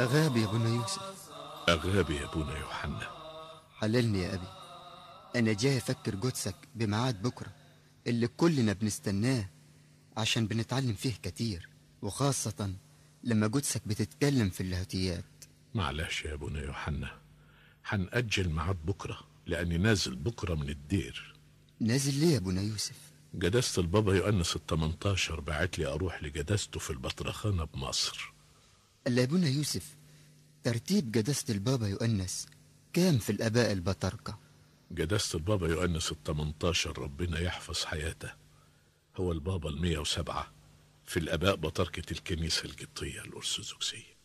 غاب يا ابونا يوسف أغاب يا أبونا يوحنا حللني يا أبي أنا جاي أفكر جثك بميعاد بكرة اللي كلنا بنستناه عشان بنتعلم فيه كتير وخاصة لما جثك بتتكلم في اللاهوتيات معلش يا أبونا يوحنا هنأجل ميعاد بكرة لأني نازل بكرة من الدير نازل ليه يا ابونا يوسف جداسة البابا يؤنس التمنتاشر بعت لي أروح لجداسته في البطرخانة بمصر ألا يا ابونا يوسف ترتيب جداسة البابا يؤنس كام في الآباء البطاركة جداسة البابا يؤنس التمنتاشر ربنا يحفظ حياته هو البابا المية وسبعة في الآباء بطركة الكنيسة القبطية الأرثوذكسية